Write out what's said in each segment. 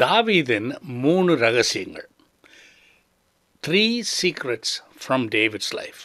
தாவீதின் மூணு ரகசியங்கள் three secrets from David's life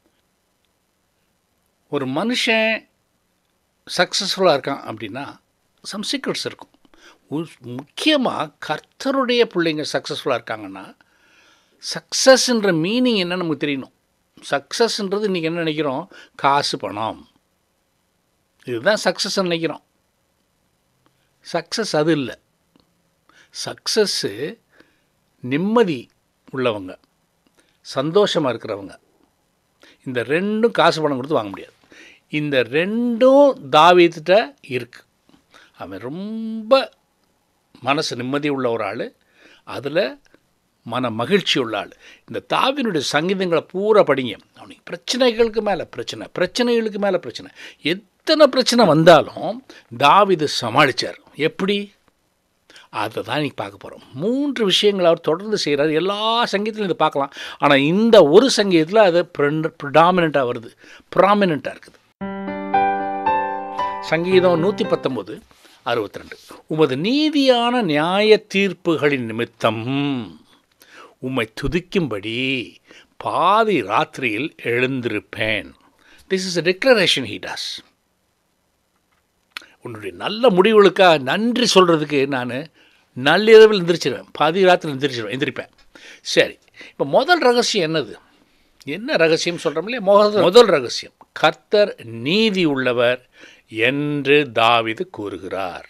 ஒரு மனுஷன் சக்ஸஸ்ஃபுல்லாக இருக்கான் அப்படின்னா சம் சீக்ரெட்ஸ் இருக்கும் முக்கியமாக கர்த்தருடைய பிள்ளைங்க சக்ஸஸ்ஃபுல்லாக இருக்காங்கன்னா சக்ஸஸ்ன்ற மீனிங் என்ன நமக்கு தெரியணும் சக்ஸஸ்ன்றது இன்றைக்கி என்ன நினைக்கிறோம் காசு பணம் இதுதான் சக்ஸஸ் நினைக்கிறோம் சக்ஸஸ் அது இல்லை சக்ஸஸ்ஸு நிம்மதி உள்ளவங்க சந்தோஷமாக இருக்கிறவங்க இந்த ரெண்டும் காசு பணம் கொடுத்து வாங்க முடியாது இந்த ரெண்டும் தாவீத்துட்ட இருக்குது அவன் ரொம்ப மனசு நிம்மதி உள்ள ஒரு ஆள் அதில் மன மகிழ்ச்சி உள்ள ஆள் இந்த தாவினுடைய சங்கீதங்களை பூரா படிங்க அவனுக்கு பிரச்சனைகளுக்கு மேலே பிரச்சனை பிரச்சனைகளுக்கு மேலே பிரச்சனை எத்தனை பிரச்சனை வந்தாலும் தாவிது சமாளித்தார் எப்படி அதை தான் இன்றைக்கி பார்க்க போகிறோம் மூன்று விஷயங்கள் அவர் தொடர்ந்து செய்கிறார் எல்லா சங்கீதத்திலும் இதை பார்க்கலாம் ஆனால் இந்த ஒரு சங்கீதத்தில் அது ப்ரிடாமினண்ட்டாக வருது ப்ராமினண்ட்டாக இருக்குது சங்கீதம் நூற்றி பத்தொம்போது அறுபத்தி ரெண்டு உமது நீதியான நியாய தீர்ப்புகளின் நிமித்தம் உம்மை துதிக்கும்படி பாதி ராத்திரியில் எழுந்திருப்பேன் this is a declaration he does உன்னுடைய நல்ல முடிவுகளுக்காக நன்றி சொல்கிறதுக்கு நான் நள்ளிரவில் எந்திரிச்சிருவேன் பாதி ராத்திரி எந்திரிச்சிருவேன் எந்திரிப்பேன் சரி இப்போ முதல் ரகசியம் என்னது என்ன ரகசியம் சொல்கிறோம் இல்லையா முதல் முதல் ரகசியம் கர்த்தர் நீதி உள்ளவர் என்று தாவிது கூறுகிறார்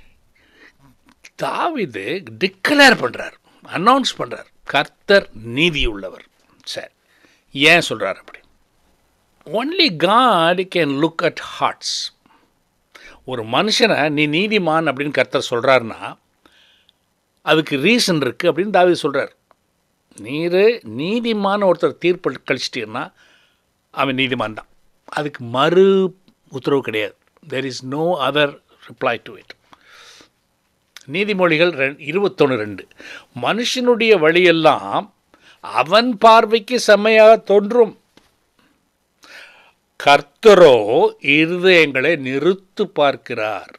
தாவிது டிக்ளேர் பண்ணுறார் அனௌன்ஸ் பண்ணுறார் கர்த்தர் நீதி உள்ளவர் சரி ஏன் சொல்கிறார் அப்படி only God can look at hearts ஒரு மனுஷனை நீ நீதிமான் அப்படின்னு கர்த்தர் சொல்கிறாருன்னா அதுக்கு ரீசன் இருக்குது அப்படின்னு தாவி சொல்கிறார் நீர் நீதிமான ஒருத்தர் தீர்ப்பு கழிச்சிட்டீங்கன்னா அவன் நீதிமான் தான் அதுக்கு மறு உத்தரவு கிடையாது there is no other reply to it நீதிமொழிகள் ரெண் இருபத்தொன்று ரெண்டு மனுஷனுடைய வழியெல்லாம் அவன் பார்வைக்கு செம்மையாக தோன்றும் கர்த்தரோ இருதயங்களை நிறுத்து பார்க்கிறார்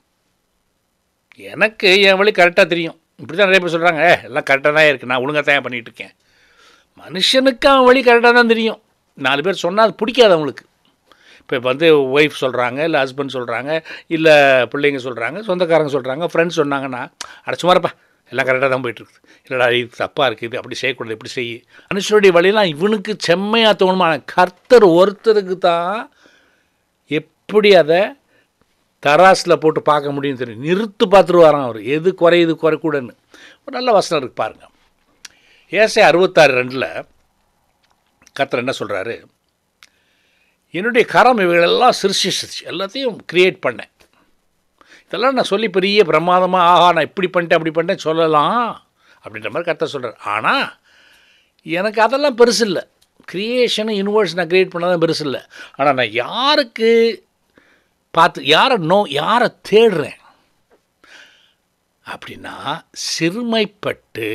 எனக்கு என் வழி கரெக்டாக தெரியும் இப்படி தான் நிறைய பேர் சொல்கிறாங்க ஏ எல்லாம் கரெக்டாக தான் இருக்குது நான் ஒழுங்காக தான் பண்ணிகிட்டு இருக்கேன் மனுஷனுக்கு அவன் வழி கரெக்டாக தான் தெரியும் நாலு பேர் சொன்னால் அது பிடிக்காது அவங்களுக்கு இப்போ வந்து ஒய்ஃப் சொல்கிறாங்க இல்லை ஹஸ்பண்ட் சொல்கிறாங்க இல்லை பிள்ளைங்க சொல்கிறாங்க சொந்தக்காரங்க சொல்கிறாங்க ஃப்ரெண்ட்ஸ் சொன்னாங்கன்னா அட சுமாரப்பா எல்லாம் கரெக்டாக தான் போயிட்டுருக்குது இல்லைடா இது தப்பாக இருக்குது அப்படி செய்யக்கூடாது இப்படி செய் மனுஷனுடைய வழியெல்லாம் இவனுக்கு செம்மையாக தோணுமா கர்த்தர் ஒருத்தருக்கு தான் எப்படி அதை தராசில் போட்டு பார்க்க முடியும் தெரியும் நிறுத்து பார்த்துருவாராம் அவர் எது குறையுது குறைக்கூடன்னு ஒரு நல்ல வசனம் இருக்குது பாருங்கள் ஏசை அறுபத்தாறு ரெண்டில் கர்த்தர் என்ன சொல்கிறாரு என்னுடைய கரம் இவைகளெல்லாம் சிருஷ்டிச்சிச்சு எல்லாத்தையும் க்ரியேட் பண்ணேன் இதெல்லாம் நான் சொல்லி பெரிய பிரமாதமாக ஆஹா நான் இப்படி பண்ணிட்டேன் அப்படி பண்ணிட்டேன் சொல்லலாம் அப்படின்ற மாதிரி கர்த்தர் சொல்கிறார் ஆனால் எனக்கு அதெல்லாம் பெருசு இல்லை க்ரியேஷன் யூனிவர்ஸ் நான் க்ரியேட் பண்ணதான் பெருசு இல்லை ஆனால் நான் யாருக்கு பார்த்து யாரை நோ யாரை தேடுறேன் அப்படின்னா சிறுமைப்பட்டு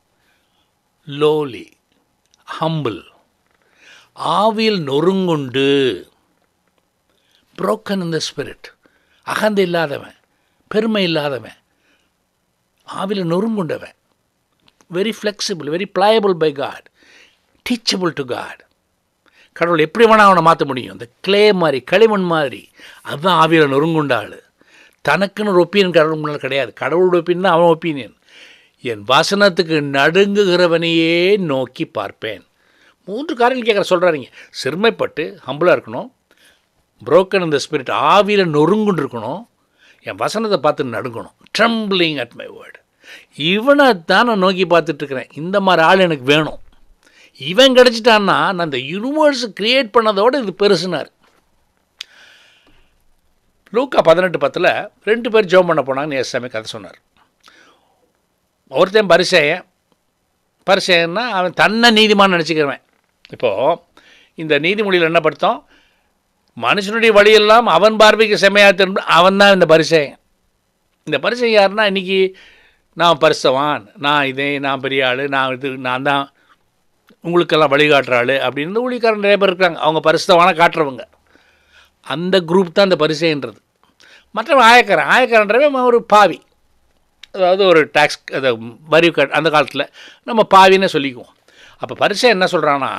லோலி ஹம்பிள் ஆவியில் நொறுங்குண்டு புரோக்கன் இந்த ஸ்பிரிட் அகந்தை இல்லாதவன் பெருமை இல்லாதவன் ஆவியில் நொறுங்குண்டவன் very flexible very pliable by God teachable to God கடவுள் எப்படி வேணால் அவனை மாற்ற முடியும் இந்த கிளே மாதிரி களிமண் மாதிரி அதுதான் ஆவியில் நொறுங்குண்டாள் தனக்குன்னு ஒரு ஒப்பீனியன் கடவுள் முன்னால் கிடையாது கடவுளோட ஒப்பீனியன் தான் அவன் ஒப்பீனியன் என் வசனத்துக்கு நடுங்குகிறவனையே நோக்கி பார்ப்பேன் மூன்று காரியங்கள் கேட்குற சொல்கிறாருங்க சிறுமைப்பட்டு ஹம்பிளாக இருக்கணும் புரோக்கன் இந்த ஸ்பிரிட் ஆவியில் நொறுங்குன்னு இருக்கணும் என் வசனத்தை பார்த்து நடுங்கணும் ட்ரம்பிளிங் அட் மை வேர்டு இவனை தான் நான் நோக்கி பார்த்துட்ருக்குறேன் இந்த மாதிரி ஆள் எனக்கு வேணும் இவன் கிடச்சிட்டான்னா நான் இந்த யூனிவர்ஸ் க்ரியேட் பண்ணதோடு இது பெருசுனார் லூக்கா பதினெட்டு பத்தில் ரெண்டு பேர் ஜோம் பண்ண போனாங்கன்னு ஏசாமி கதை சொன்னார் ஒருத்தன் பரிசேயன் பரிசேயன்னா அவன் தன்னை நீதிமான் நினச்சிக்கிறவன் இப்போது இந்த நீதிமொழியில் என்ன படுத்தோம் மனுஷனுடைய வழியெல்லாம் அவன் பார்வைக்கு செம்மையாக திரும்ப அவன் தான் இந்த பரிசேயன் இந்த பரிசை யாருன்னா இன்றைக்கி நான் பரிசவான் நான் இதே நான் பெரிய ஆள் நான் இது நான் தான் உங்களுக்கெல்லாம் வழிகாட்டுற ஆள் அப்படின்னு ஊழிக்காரன் நிறைய பேர் இருக்காங்க அவங்க பரிசுத்தவான காட்டுறவங்க அந்த குரூப் தான் இந்த பரிசைன்றது மற்றவன் ஆயக்காரன் ஆயக்காரன்றவன் அவன் ஒரு பாவி அதாவது ஒரு டேக்ஸ் அதை வரி கட் அந்த காலத்தில் நம்ம பாவின்னு சொல்லிக்குவோம் அப்போ பரிசை என்ன சொல்கிறான்னா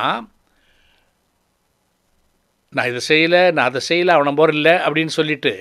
நான் இதை செய்யலை நான் அதை செய்யலை அவனை போகிற இல்லை அப்படின்னு சொல்லிட்டு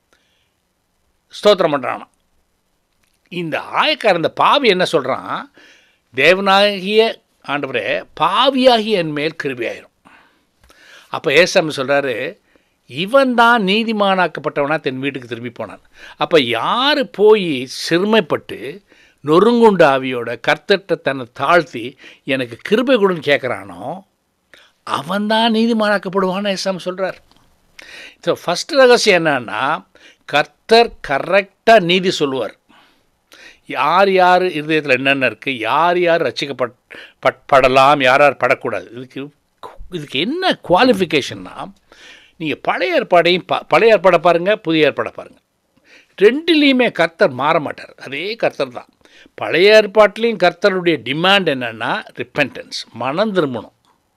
ஸ்தோத்திரம் பண்ணுறானாம் இந்த ஆயக்காரன் இந்த பாவி என்ன சொல்கிறான் தேவனாகிய ஆண்டவரே பாவியாகிய என் மேல் கிருபியாயிரும் அப்போ ஏசாமி சொல்கிறாரு இவன் தான் நீதிமானாக்கப்பட்டவனா தன் வீட்டுக்கு திரும்பி போனான் அப்போ யார் போய் சிறுமைப்பட்டு நொறுங்குண்டு ஆவியோட கர்த்தட்ட தன்னை தாழ்த்தி எனக்கு கிருபை கொடுன்னு கேட்குறானோ அவன் தான் நீதிமானாக்கப்படுவான்னு ஏசாமி சொல்கிறார் ஸோ ஃபஸ்ட் ரகசியம் என்னன்னா கர்த்தர் கரெக்டாக நீதி சொல்லுவார் யார் யார் இருதயத்தில் என்னென்ன இருக்குது யார் யார் ரசிக்கப்பட் பட் படலாம் யார் யார் படக்கூடாது இதுக்கு இதுக்கு என்ன குவாலிஃபிகேஷன்னா நீங்கள் பழைய ஏற்பாடையும் பா பழைய ஏற்பாடை பாருங்கள் புதிய ஏற்பாடை பாருங்கள் ரெண்டுலேயுமே கர்த்தர் மாற மாட்டார் அதே கர்த்தர் தான் பழைய ஏற்பாட்டிலையும் கர்த்தருடைய டிமாண்ட் என்னென்னா ரிப்பென்டன்ஸ் மனம் திரும்பணும்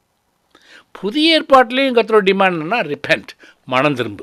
புதிய ஏற்பாட்டிலையும் கர்த்தரோட டிமாண்ட் என்னென்னா ரிப்பென்ட் மனம் திரும்பு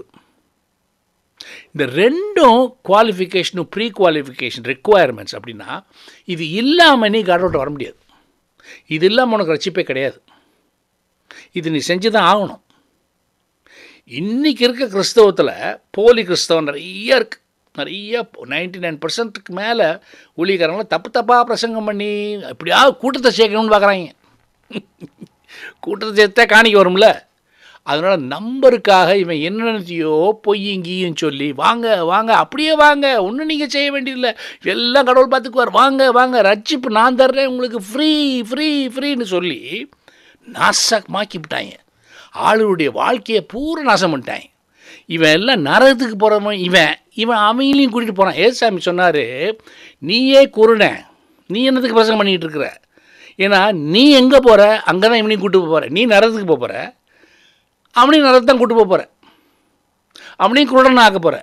இந்த ரெண்டும் குவாலிஃபிகேஷனும் ப்ரீ குவாலிஃபிகேஷன் ரெக்குவயர்மெண்ட்ஸ் அப்படின்னா இது இல்லாமல் நீ கடவுள்கிட்ட வர முடியாது இது இல்லாமல் உனக்கு ரட்சிப்பே கிடையாது இது நீ செஞ்சு தான் ஆகணும் இன்றைக்கி இருக்க கிறிஸ்தவத்தில் போலி கிறிஸ்தவம் நிறைய இருக்குது நிறைய நைன்டி நைன் பர்சன்ட்டுக்கு மேலே ஊழியக்காரங்களாம் தப்பு தப்பாக பிரசங்கம் பண்ணி எப்படியாவது கூட்டத்தை சேர்க்கணும்னு பார்க்குறாங்க கூட்டத்தை சேர்த்தா காணிக்க வரும்ல அதனால் நம்பருக்காக இவன் என்னென்னத்தையோ பொய் இங்கேயும் சொல்லி வாங்க வாங்க அப்படியே வாங்க ஒன்றும் நீங்கள் செய்ய வேண்டியதில்லை எல்லாம் கடவுள் பார்த்துக்குவார் வாங்க வாங்க ரட்சிப்பு நான் தர்றேன் உங்களுக்கு ஃப்ரீ ஃப்ரீ ஃப்ரீன்னு சொல்லி நாசமாக்கி விட்டாங்க ஆளுடைய வாழ்க்கையை பூரா நாசம் பண்ணிட்டாங்க இவன் எல்லாம் நரகத்துக்கு போகிறவன் இவன் இவன் அவங்களையும் கூட்டிகிட்டு போகிறான் ஏசாமி சொன்னார் நீயே குருணன் நீ என்னத்துக்கு பிரசங்கம் பண்ணிகிட்டு இருக்கிற ஏன்னா நீ எங்கே போகிற அங்கே தான் இவனையும் கூட்டு போகிற நீ நரகத்துக்கு போக போகிற அவனையும் நரகத்தை தான் கூட்டு போக போகிற அவனையும் குருடன் ஆக்க போகிற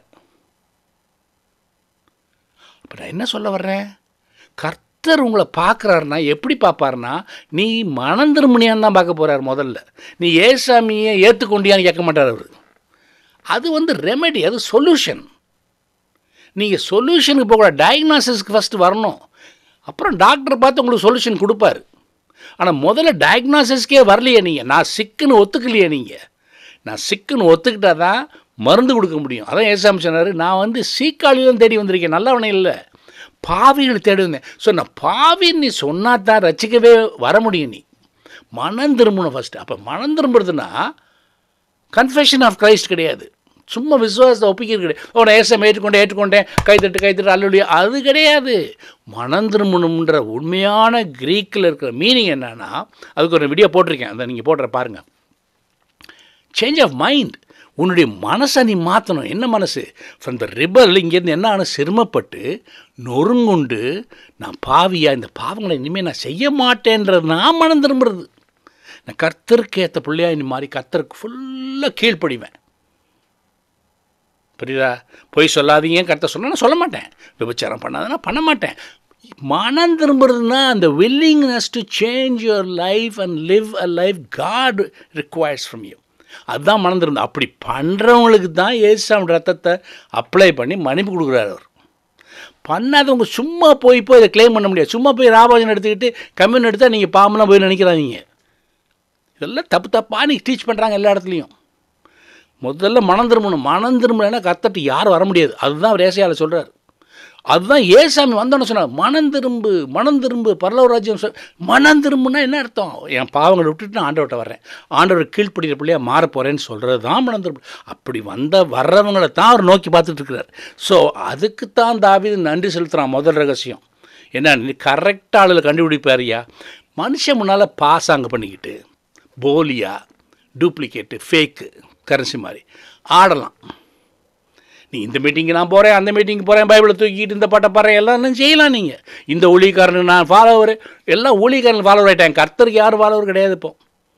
இப்போ நான் என்ன சொல்ல வர்றேன் கர்த்தர் உங்களை பார்க்குறாருன்னா எப்படி பார்ப்பாருன்னா நீ மனம் திருமணியான்னு தான் பார்க்க போகிறார் முதல்ல நீ ஏசாமியை ஏற்றுக்கொண்டியான்னு கேட்க மாட்டார் அவர் அது வந்து ரெமெடி அது சொல்யூஷன் நீங்கள் சொல்யூஷனுக்கு போகக்கூடாது டயக்னாசிஸ்க்கு ஃபஸ்ட்டு வரணும் அப்புறம் டாக்டரை பார்த்து உங்களுக்கு சொல்யூஷன் கொடுப்பாரு ஆனால் முதல்ல டயக்னாசிஸ்க்கே வரலையே நீங்கள் நான் சிக்குன்னு ஒத்துக்கலையே நீங்கள் நான் சிக்குன்னு ஒத்துக்கிட்டா தான் மருந்து கொடுக்க முடியும் அதான் ஏசாமி சொன்னார் நான் வந்து சீக்காளியும் தேடி வந்திருக்கேன் நல்லவனே இல்லை பாவிகளை தேடி வந்தேன் ஸோ நான் பாவின்னு நீ சொன்னா தான் ரசிக்கவே வர முடியும் நீ மனம் திரும்பணும் ஃபஸ்ட்டு அப்போ மனம் திரும்புறதுன்னா கன்ஃபெஷன் ஆஃப் கிரைஸ்ட் கிடையாது சும்மா விசுவாசத்தை ஒப்பிக்கிறது கிடையாது ஓ நான் ஏசம் ஏற்றுக்கொண்டேன் ஏற்றுக்கொண்டேன் கைத்தட்டு கைத்தட்டு அல்லுடைய அது கிடையாது மனம் திரும்பணுன்ற உண்மையான க்ரீக்கில் இருக்கிற மீனிங் என்னன்னா அதுக்கு ஒரு வீடியோ போட்டிருக்கேன் அதை நீங்கள் போடுற பாருங்கள் சேஞ்ச் ஆஃப் மைண்ட் உன்னுடைய மனசை நீ மாற்றணும் என்ன மனசு ஃப்ரம் த ரிபல் இங்கேருந்து என்ன ஆன சிரமப்பட்டு நொறுங்குண்டு நான் பாவியா இந்த பாவங்களை இனிமேல் நான் செய்ய மாட்டேன்றது நான் மனம் திரும்புறது நான் கர்த்தருக்கு ஏற்ற பிள்ளையா இந்த மாதிரி கர்த்தருக்கு ஃபுல்லாக கீழ்ப்படிவேன் புரியுதா பொய் சொல்லாதீங்க கருத்தை சொன்னால் நான் சொல்ல மாட்டேன் விபச்சாரம் பண்ணாதுன்னா பண்ண மாட்டேன் மனம் திரும்புறதுனா அந்த willingness to change your life and live a life God requires from you அதுதான் மனம் திரும்ப அப்படி பண்ணுறவங்களுக்கு தான் ஏசாம் ரத்தத்தை அப்ளை பண்ணி மன்னிப்பு கொடுக்குறாரு அவர் பண்ணாதவங்க சும்மா போய் போய் இதை கிளைம் பண்ண முடியாது சும்மா போய் ராபாஜன் எடுத்துக்கிட்டு கம்யூன் எடுத்தால் நீங்கள் பாம்புலாம் போய் நினைக்கிறாதீங்க இதெல்லாம் தப்பு தப்பாக நீ டீச் பண்ணுறாங்க எல்லா இடத்துலையும் முதல்ல மனம் திரும்பணும் மனம் திரும்பலைன்னா கத்தட்டு யாரும் வர முடியாது அதுதான் அவர் ஏசையால் சொல்கிறார் அதுதான் ஏசாமி வந்தோன்னு சொன்னார் மனம் திரும்பு மனம் திரும்பு பரலவ ராஜ்யம் சொல் மனம் திரும்புனா என்ன அர்த்தம் என் பாவங்களை விட்டுட்டு நான் ஆண்டவர்கிட்ட வர்றேன் ஆண்டவர் கீழ்ப்படுகிற பிள்ளையா மாற போகிறேன்னு சொல்கிறது தான் மனம் திரும்பு அப்படி வந்த வர்றவங்களை தான் அவர் நோக்கி பார்த்துட்டு இருக்கிறார் ஸோ அதுக்கு தான் தாவிது நன்றி செலுத்துகிறான் முதல் ரகசியம் என்ன நீ கரெக்டாக ஆளில் கண்டுபிடிப்பாரியா மனுஷன் முன்னால் பாசாங்க பண்ணிக்கிட்டு போலியா டூப்ளிகேட்டு ஃபேக்கு கரன்சி மாதிரி ஆடலாம் நீ இந்த மீட்டிங்கு நான் போகிறேன் அந்த மீட்டிங்கு போகிறேன் பைபிளை தூக்கிட்டு இந்த பாட்டை பாடுறேன் எல்லாம் செய்யலாம் நீங்கள் இந்த ஊழியக்காரனுக்கு நான் ஃபாலோவர் எல்லாம் ஊழியக்காரன் ஃபாலோவர் ஆகிட்டாங்க கர்த்தருக்கு யாரும் ஃபாலோவர் கிடையாது இப்போ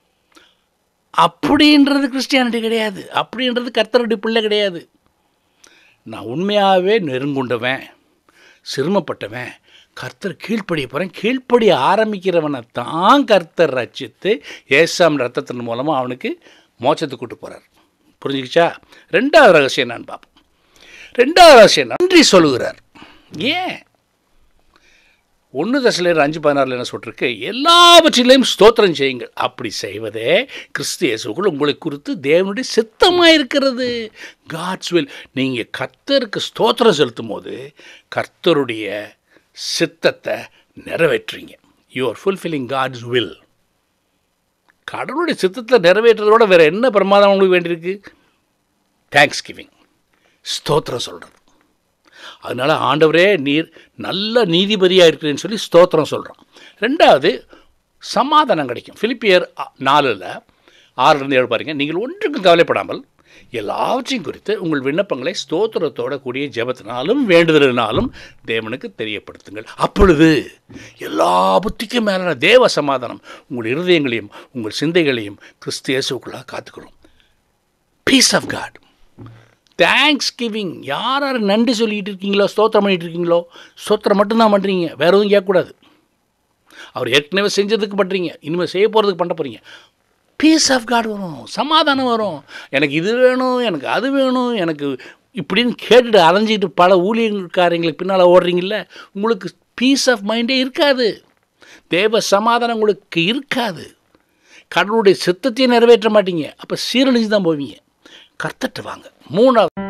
அப்படின்றது கிறிஸ்டியானிட்டி கிடையாது அப்படின்றது கர்த்தருடைய பிள்ளை கிடையாது நான் உண்மையாகவே நெருங்குண்டவன் சிரமப்பட்டவன் கர்த்தர் கீழ்ப்படிய போகிறேன் கீழ்ப்படிய ஆரம்பிக்கிறவனை தான் கர்த்தர் ரச்சித்து ஏசாம் ரத்தத்தின் மூலமாக அவனுக்கு மோட்சத்துக்கு கூட்டு போகிறார் புரிஞ்சுக்கிச்சா ரெண்டாவது ரகசியம் நான் பார்ப்போம் ரெண்டாவது ரகசியம் நன்றி சொல்லுகிறார் ஏன் ஒன்று தசலேர் அஞ்சு பதினாறில் என்ன சொல்லிருக்கு எல்லாவற்றிலையும் ஸ்தோத்திரம் செய்யுங்கள் அப்படி செய்வதே கிறிஸ்து இயேசுக்குள் உங்களை குறித்து தேவனுடைய சித்தமாக இருக்கிறது காட்ஸ் வில் நீங்கள் கர்த்தருக்கு ஸ்தோத்திரம் செலுத்தும் போது கர்த்தருடைய சித்தத்தை நிறைவேற்றுறீங்க you are fulfilling God's will கடவுளுடைய சித்தத்தை நிறைவேற்றுறதோட வேறு என்ன பிரமாதம் உங்களுக்கு வேண்டியிருக்கு தேங்க்ஸ் கிவிங் ஸ்தோத்திரம் சொல்கிறது அதனால் ஆண்டவரே நீர் நல்ல நீதிபதியாக இருக்கிறேன்னு சொல்லி ஸ்தோத்திரம் சொல்கிறோம் ரெண்டாவது சமாதானம் கிடைக்கும் பிலிப்பியர் நாலில் ஆறுலேருந்து ஏழு பாருங்க நீங்கள் ஒன்றுக்கும் கவலைப்படாமல் எல்லாவற்றையும் குறித்து உங்கள் விண்ணப்பங்களை ஸ்தோத்திரத்தோட கூடிய ஜெபத்தினாலும் வேண்டுதலினாலும் தேவனுக்கு தெரியப்படுத்துங்கள் அப்பொழுது எல்லா புத்திக்கும் மேலான தேவ சமாதானம் உங்கள் இருதயங்களையும் உங்கள் சிந்தைகளையும் கிறிஸ்து இயேசுக்குள்ளாக காத்துக்கிறோம் peace of God thanksgiving யார் யார் நன்றி சொல்லிக்கிட்டு இருக்கீங்களோ ஸ்தோத்திரம் பண்ணிட்டு இருக்கீங்களோ ஸ்தோத்திரம் மட்டும்தான் பண்ணுறீங்க வேற எதுவும் கேட்கக்கூடாது அவர் ஏற்கனவே செஞ்சதுக்கு பண்ணுறீங்க இனிமேல் செய்ய போகிறதுக்கு பண்ண போகிறீங்க பீஸ் ஆஃப் காட் வரும் சமாதானம் வரும் எனக்கு இது வேணும் எனக்கு அது வேணும் எனக்கு இப்படின்னு கேட்டுட்டு அலைஞ்சிட்டு பல ஊழியர்காரங்களுக்கு பின்னால் ஓடுறீங்கல்ல உங்களுக்கு பீஸ் ஆஃப் மைண்டே இருக்காது தேவ சமாதானம் உங்களுக்கு இருக்காது கடவுளுடைய சித்தத்தையும் நிறைவேற்ற மாட்டீங்க அப்போ சீரழிஞ்சு தான் போவீங்க கர்த்தட்டு வாங்க மூணாவது